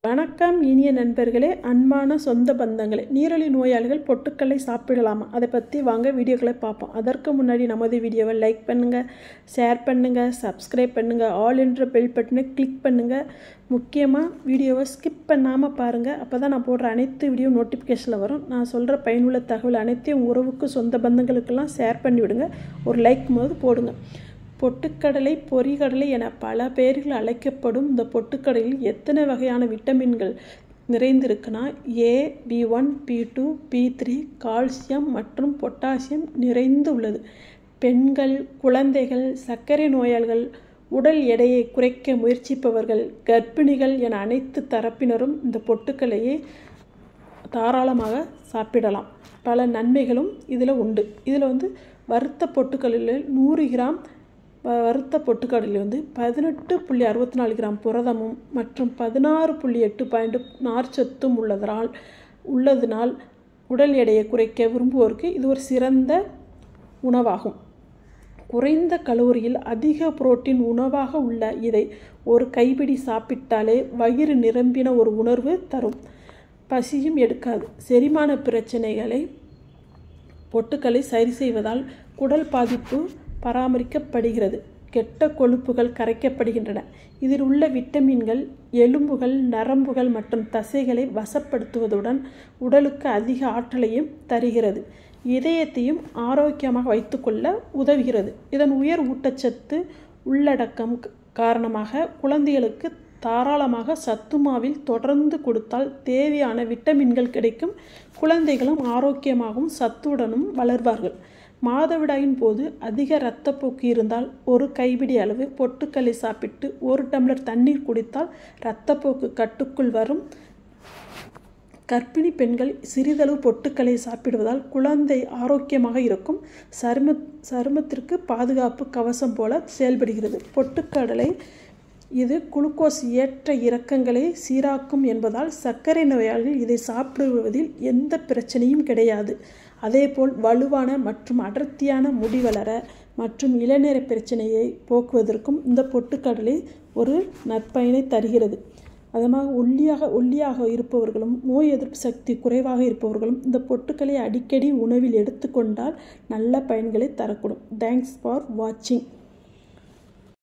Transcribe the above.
வணக்கம் இனிய நண்பர்களே அன்பான சொந்த பந்தங்களே நீரிழிவு நோயாளிகள் பொட்டுக்கல்லை சாப்பிடலாமா அதை பற்றி வாங்க வீடியோக்களை பார்ப்போம் அதற்கு முன்னாடி நமது வீடியோவை லைக் பண்ணுங்கள் ஷேர் பண்ணுங்கள் சப்ஸ்கிரைப் பண்ணுங்கள் ஆல் என்ற பெல் பட்டனை கிளிக் பண்ணுங்கள் முக்கியமாக வீடியோவை ஸ்கிப் பண்ணாமல் பாருங்கள் அப்போ தான் நான் போடுற அனைத்து வீடியோ நோட்டிஃபிகேஷனில் வரும் நான் சொல்கிற பயனுள்ள தகவல் அனைத்தையும் உங்கள் உறவுக்கு சொந்த பந்தங்களுக்கெல்லாம் ஷேர் பண்ணி விடுங்க ஒரு லைக் போது போடுங்க பொட்டுக்கடலை பொறிகடலை என பல பெயர்கள் அழைக்கப்படும் இந்த பொட்டுக்கடலில் எத்தனை வகையான விட்டமின்கள் நிறைந்திருக்குன்னா A B one B two B three calcium மற்றும் பொட்டாசியம் நிறைந்து உள்ளது பெண்கள் குழந்தைகள் சர்க்கரை நோயாளிகள் உடல் எடையை குறைக்க முயற்சிப்பவர்கள் கர்ப்பிணிகள் என அனைத்து தரப்பினரும் இந்த பொட்டுக்களையே தாராளமாக சாப்பிடலாம் பல நன்மைகளும் இதில் உண்டு இதில் வந்து வறுத்த பொட்டுக்கடலில் நூறு கிராம் வறுத்த பொட்டுக்கடலில் வந்து பதினெட்டு புள்ளி அறுபத்தி நாலு கிராம் புரதமும் மற்றும் பதினாறு புள்ளி எட்டு பாயிண்ட் நார்ச்சத்தும் உள்ளதனால் உள்ளதினால் உடல் எடையை குறைக்க விரும்புவோருக்கு இது ஒரு சிறந்த உணவாகும் குறைந்த கலோரியில் அதிக புரோட்டீன் உணவாக உள்ள இதை ஒரு கைப்பிடி சாப்பிட்டாலே வயிறு நிரம்பின ஒரு உணர்வு தரும் பசியும் எடுக்காது செரிமான பிரச்சனைகளை பொட்டுக்களை சரி செய்வதால் குடல் பாதிப்பு பராமரிக்கப்படுகிறது கெட்ட கொழுப்புகள் கரைக்கப்படுகின்றன இதில் உள்ள விட்டமின்கள் எலும்புகள் நரம்புகள் மற்றும் தசைகளை வசப்படுத்துவதுடன் உடலுக்கு அதிக ஆற்றலையும் தருகிறது இதயத்தையும் ஆரோக்கியமாக வைத்துக்கொள்ள உதவுகிறது இதன் உயர் ஊட்டச்சத்து உள்ளடக்கம் காரணமாக குழந்தைகளுக்கு தாராளமாக சத்துமாவில் தொடர்ந்து கொடுத்தால் தேவையான விட்டமின்கள் கிடைக்கும் குழந்தைகளும் ஆரோக்கியமாகவும் சத்துடனும் வளர்வார்கள் மாதவிடாயின் போது அதிக இரத்தப்போக்கு இருந்தால் ஒரு கைப்பிடி அளவு பொட்டுக்கல்லை சாப்பிட்டு ஒரு டம்ளர் தண்ணீர் குடித்தால் இரத்தப்போக்கு கட்டுக்குள் வரும் கர்ப்பிணி பெண்கள் சிறிதளவு பொட்டுக்களை சாப்பிடுவதால் குழந்தை ஆரோக்கியமாக இருக்கும் சரும சருமத்திற்கு பாதுகாப்பு கவசம் போல செயல்படுகிறது பொட்டுக்கடலை இது குளுக்கோஸ் ஏற்ற இறக்கங்களை சீராக்கும் என்பதால் சர்க்கரை நோயாளிகள் இதை சாப்பிடுவதில் எந்த பிரச்சனையும் கிடையாது அதேபோல் வலுவான மற்றும் அடர்த்தியான முடி வளர மற்றும் இளநீர பிரச்சனையை போக்குவதற்கும் இந்த பொட்டுக்கடலை ஒரு நற்பயனை தருகிறது அதமாக ஒல்லியாக ஒல்லியாக இருப்பவர்களும் நோய் எதிர்ப்பு சக்தி குறைவாக இருப்பவர்களும் இந்த பொட்டுக்களை அடிக்கடி உணவில் எடுத்துக்கொண்டால் நல்ல பயன்களை தரக்கூடும் தேங்க்ஸ் ஃபார் வாட்சிங்